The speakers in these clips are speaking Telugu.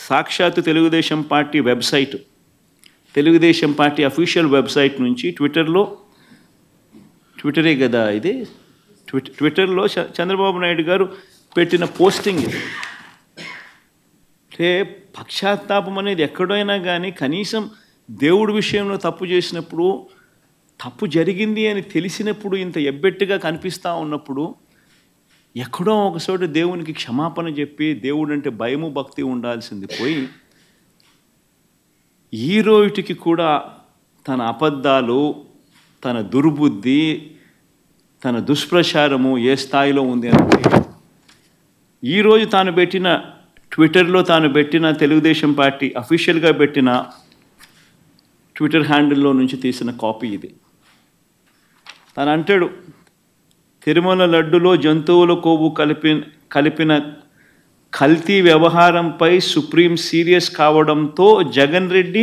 సాక్షాత్తు Telugu Desam party website Telugu Desam party official website నుంచి ట్విట్టర్లో ట్విట్టరే కదా ఇది ట్విట్ ట్విట్టర్లో చ- చంద్రబాబు నాయుడు గారు పెట్టిన పోస్టింగ్ ఇది అంటే పక్షాత్తాపం అనేది ఎక్కడైనా కానీ కనీసం దేవుడి విషయంలో తప్పు చేసినప్పుడు తప్పు జరిగింది అని తెలిసినప్పుడు ఇంత ఎబ్బెట్టుగా కనిపిస్తూ ఉన్నప్పుడు ఎక్కడో ఒక చోట దేవునికి క్షమాపణ చెప్పి దేవుడు అంటే భయము భక్తి ఉండాల్సింది పోయి ఈ రోజుకి కూడా తన అబద్ధాలు తన దుర్బుద్ధి తన దుష్ప్రచారము ఏ స్థాయిలో ఉంది అంటే ఈరోజు తాను పెట్టిన ట్విట్టర్లో తాను పెట్టిన తెలుగుదేశం పార్టీ అఫీషియల్గా పెట్టిన ట్విట్టర్ హ్యాండిల్లో నుంచి తీసిన కాపీ ఇది తను అంటాడు తిరుమల లడ్డులో జంతువుల కొవ్వు కలిపి కలిపిన కల్తీ వ్యవహారంపై సుప్రీం సీరియస్ కావడంతో జగన్ రెడ్డి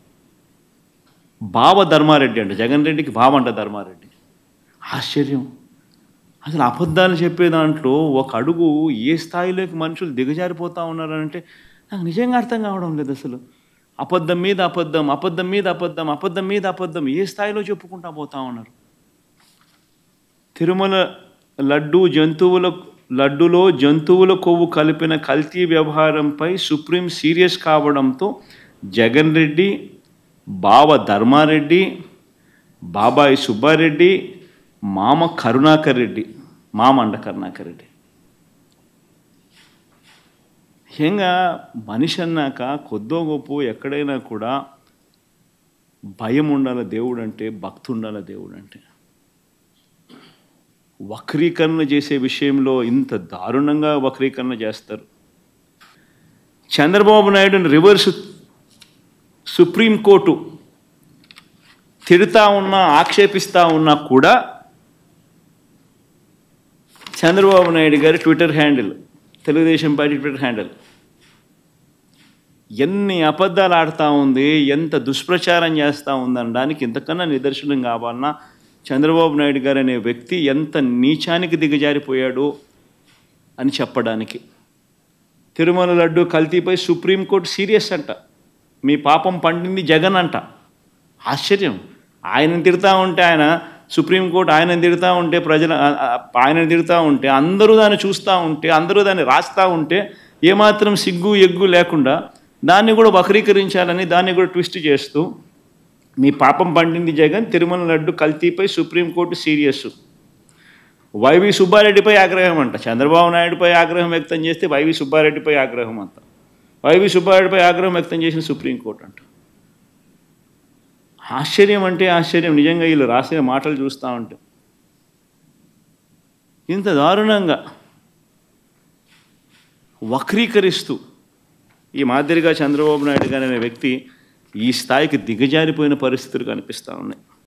బావ ధర్మారెడ్డి అంట జగన్ రెడ్డికి బావ అంట ధర్మారెడ్డి ఆశ్చర్యం అసలు అబద్ధాలు చెప్పే దాంట్లో ఒక అడుగు ఏ స్థాయిలోకి మనుషులు దిగజారిపోతూ ఉన్నారంటే నాకు నిజంగా అర్థం కావడం లేదు అసలు అబద్ధం మీద అబద్ధం అబద్ధం మీద అబద్ధం అబద్ధం మీద అబద్ధం ఏ స్థాయిలో చెప్పుకుంటా పోతా ఉన్నారు తిరుమల లడ్డు జంతువుల లడ్డులో జంతువుల కొవ్వు కలిపిన కల్తీ వ్యవహారంపై సుప్రీం సీరియస్ కావడంతో జగన్ రెడ్డి బావ ధర్మారెడ్డి బాబాయి సుబ్బారెడ్డి మామ కరుణాకర్ రెడ్డి మామ అండ కరుణాకర్ రెడ్డి ముఖ్యంగా మనిషి అన్నాక కొద్దో గొప్ప ఎక్కడైనా కూడా భయం ఉండాల దేవుడు అంటే భక్తి ఉండాల దేవుడు అంటే వక్రీకరణ చేసే విషయంలో ఇంత దారుణంగా వక్రీకరణ చేస్తారు చంద్రబాబు నాయుడుని రివర్స్ సుప్రీంకోర్టు తిడుతా ఉన్నా ఆక్షేపిస్తూ ఉన్నా కూడా చంద్రబాబు నాయుడు గారి twitter handle Telugu Desam party twitter handle ఎన్ని అబద్ధాలు ఆడుతూ ఉంది ఎంత దుష్ప్రచారం చేస్తూ ఉందనడానికి ఇంతకన్నా నిదర్శనం కావాలన్నా చంద్రబాబు నాయుడు గారు అనే వ్యక్తి ఎంత నీచానికి దిగజారిపోయాడు అని చెప్పడానికి తిరుమల లడ్డు కల్తీపై సుప్రీంకోర్టు సీరియస్ అంట మీ పాపం పండింది జగన్ అంట ఆశ్చర్యం ఆయనను తిడతా ఉంటే ఆయన సుప్రీంకోర్టు ఆయనను తిడతా ఉంటే ప్రజల ఆ- ఆ- ఆయనను తిడతా ఉంటే అందరూ దాన్ని చూస్తూ ఉంటే అందరూ దాన్ని రాస్తూ ఉంటే ఏమాత్రం సిగ్గు ఎగ్గు లేకుండా దాన్ని కూడా వక్రీకరించాలని దాన్ని కూడా ట్విస్ట్ చేస్తూ మీ పాపం పండింది జగన్ తిరుమల లడ్డు కల్తీపై సుప్రీంకోర్టు సీరియస్ వైవి సుబ్బారెడ్డిపై ఆగ్రహం అంట చంద్రబాబు నాయుడుపై ఆగ్రహం వ్యక్తం చేస్తే వైవి సుబ్బారెడ్డిపై ఆగ్రహం అంట వైవి సుబ్బారెడ్డిపై ఆగ్రహం వ్యక్తం చేసిన సుప్రీంకోర్టు అంట ఆశ్చర్యం అంటే ఆశ్చర్యం నిజంగా వీళ్ళు రాసిన మాటలు చూస్తూ ఉంటే ఇంత దారుణంగా వక్రీకరిస్తూ ఈ మాదిరిగా చంద్రబాబు నాయుడు గారు అనే వ్యక్తి ఈ స్థాయికి దిగజారిపోయిన పరిస్థితులు కనిపిస్తూ ఉన్నాయి